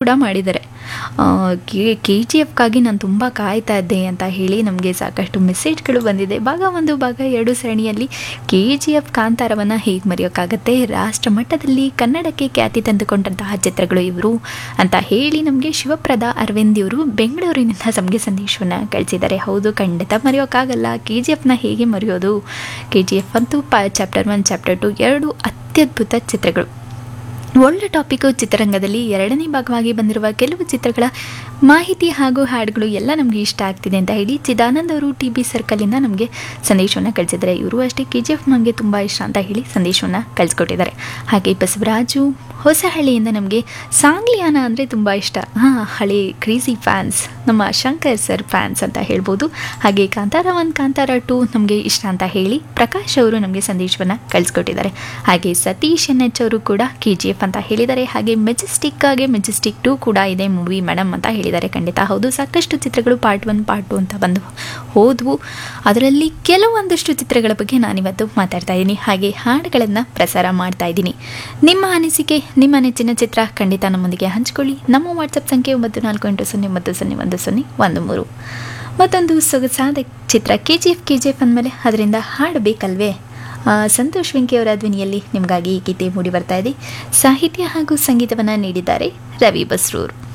ಕೂಡ ಮಾಡಿದ್ದಾರೆ K G ಎಫ್ಗಾಗಿ ನಾನು ತುಂಬ ಕಾಯ್ತಾ ಇದ್ದೆ ಅಂತ ಹೇಳಿ ನಮಗೆ ಸಾಕಷ್ಟು ಮೆಸೇಜ್ಗಳು ಬಂದಿದೆ ಭಾಗ ಒಂದು ಭಾಗ ಎರಡು ಸರಣಿಯಲ್ಲಿ ಕೆ ಜಿ ಎಫ್ ಕಾಂತಾರವನ್ನು ಹೇಗೆ ಮರೆಯೋಕ್ಕಾಗತ್ತೆ ರಾಷ್ಟ್ರ ಮಟ್ಟದಲ್ಲಿ ಕನ್ನಡಕ್ಕೆ ಖ್ಯಾತಿ ತಂದುಕೊಂಡಂತಹ ಚಿತ್ರಗಳು ಇವರು ಅಂತ ಹೇಳಿ ನಮಗೆ ಶಿವಪ್ರದ ಅರವಿಂದ್ ಇವರು ಬೆಂಗಳೂರಿನಿಂದ ನಮಗೆ ಸಂದೇಶವನ್ನು ಕಳಿಸಿದ್ದಾರೆ ಹೌದು ಖಂಡಿತ ಮರೆಯೋಕ್ಕಾಗಲ್ಲ ಕೆ ಜಿ ಎಫ್ನ ಹೇಗೆ ಮರೆಯೋದು ಕೆ ಜಿ ಎಫ್ ಅಂತೂ ಪ ಚಾಪ್ಟರ್ ಒನ್ ಚಾಪ್ಟರ್ ಟು ಎರಡು ಅತ್ಯದ್ಭುತ ಚಿತ್ರಗಳು ಒಳ್ಳೆ ಟಾಪಿಕ್ಕು ಚಿತ್ರರಂಗದಲ್ಲಿ ಎರಡನೇ ಭಾಗವಾಗಿ ಬಂದಿರುವ ಕೆಲವು ಚಿತ್ರಗಳ ಮಾಹಿತಿ ಹಾಗೂ ಹಾಡುಗಳು ಎಲ್ಲ ನಮಗೆ ಇಷ್ಟ ಆಗ್ತಿದೆ ಅಂತ ಹೇಳಿ ಚಿದಾನಂದ್ ಅವರು ಟಿ ಬಿ ಸರ್ಕಲಿಂದ ನಮಗೆ ಸಂದೇಶವನ್ನು ಕಳಿಸಿದ್ದಾರೆ ಇವರು ಅಷ್ಟೇ ಕೆ ಜಿ ಎಫ್ ನಮಗೆ ತುಂಬ ಇಷ್ಟ ಅಂತ ಹೇಳಿ ಸಂದೇಶವನ್ನು ಕಳಿಸ್ಕೊಟ್ಟಿದ್ದಾರೆ ಹಾಗೆ ಬಸವರಾಜು ಹೊಸಹಳ್ಳಿಯಿಂದ ನಮಗೆ ಸಾಂಗ್ಲಿಯಾನ ಅಂದರೆ ತುಂಬ ಇಷ್ಟ ಹಾಂ ಹಳೆ ಕ್ರೇಜಿ ಫ್ಯಾನ್ಸ್ ನಮ್ಮ ಶಂಕರ್ ಸರ್ ಫ್ಯಾನ್ಸ್ ಅಂತ ಹೇಳ್ಬೋದು ಹಾಗೆ ಕಾಂತಾರ ಒನ್ ಕಾಂತಾರ ಟು ನಮಗೆ ಇಷ್ಟ ಅಂತ ಹೇಳಿ ಪ್ರಕಾಶ್ ಅವರು ನಮಗೆ ಸಂದೇಶವನ್ನು ಕಳಿಸ್ಕೊಟ್ಟಿದ್ದಾರೆ ಹಾಗೆ ಸತೀಶ್ ಎನ್ ಎಚ್ ಅವರು ಕೂಡ ಕೆ ಜಿ ಎಫ್ ಅಂತ ಹೇಳಿದ್ದಾರೆ ಹಾಗೆ ಮೆಜೆಸ್ಟಿಕ್ ಆಗಿ ಮೆಜೆಸ್ಟಿಕ್ ಟು ಕೂಡ ಇದೆ ಮೂವಿ ಮೇಡಮ್ ಅಂತ ಹೇಳಿದ್ದಾರೆ ಖಂಡಿತ ಹೌದು ಸಾಕಷ್ಟು ಚಿತ್ರಗಳು ಪಾರ್ಟ್ ಒನ್ ಪಾರ್ಟ್ ಟು ಅಂತ ಬಂದು ಹೋದವು ಅದರಲ್ಲಿ ಕೆಲವೊಂದಷ್ಟು ಚಿತ್ರಗಳ ಬಗ್ಗೆ ನಾನಿವತ್ತು ಮಾತಾಡ್ತಾ ಇದ್ದೀನಿ ಹಾಗೆ ಹಾಡುಗಳನ್ನು ಪ್ರಸಾರ ಮಾಡ್ತಾ ಇದ್ದೀನಿ ನಿಮ್ಮ ಅನಿಸಿಕೆ ನಿಮ್ಮ ನೆಚ್ಚಿನ ಚಿತ್ರ ಖಂಡಿತ ನಮ್ಮೊಂದಿಗೆ ಹಂಚಿಕೊಳ್ಳಿ ನಮ್ಮ ವಾಟ್ಸಪ್ ಸಂಖ್ಯೆ ಒಂಬತ್ತು ನಾಲ್ಕು ಎಂಟು ಸೊನ್ನೆ ಒಂಬತ್ತು ಸೊನ್ನೆ ಒಂದು ಸೊನ್ನೆ ಒಂದು ಮೂರು ಮತ್ತೊಂದು ಸೊಗಸಾದ ಚಿತ್ರ K G F K G F ಅಂದಮೇಲೆ ಅದರಿಂದ ಹಾಡು ಬೇಕಲ್ವೇ ಆ, ಸಂತೋಷ್ ವೆಂಕಿಯವರ ಧ್ವನಿಯಲ್ಲಿ ನಿಮಗಾಗಿ ಈ ಗೀತೆ ಮೂಡಿ ಬರ್ತಾ ಇದೆ ಸಾಹಿತ್ಯ ಹಾಗೂ ಸಂಗೀತವನ್ನು ನೀಡಿದ್ದಾರೆ ರವಿ ಬಸ್ರೂರ್